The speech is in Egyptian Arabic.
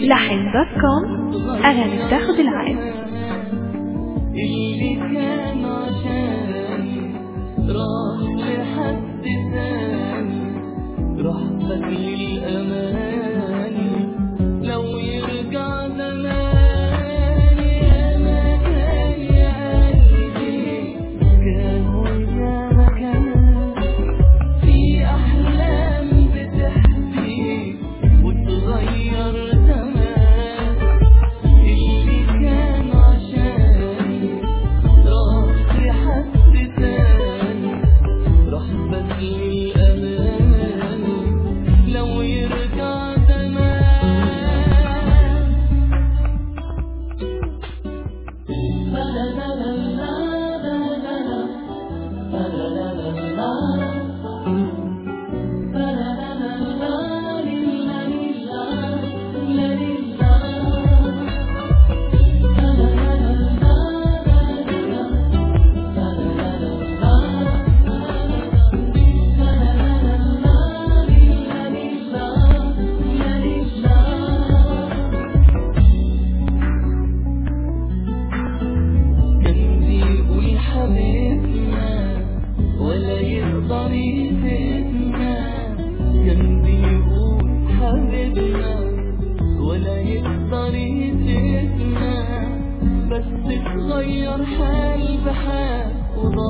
لحن دوت كوم أغاني بتاخد العين اللي كان عشاني راح لحد ثاني راح بدل الأماني لو يرجع زماني يا مكان يا قلبي كان ويا مكان في أحلام بتحكي وتغير زمان اللي كان عشاني راح لحد تاني راح بدل الأمان لو يرجع زمان كان بيقول حبيبنا ولا يقدر يفيدنا كان بيقول حبيبنا ولا يقدر يفيدنا بس اتغير حال بحال وضاع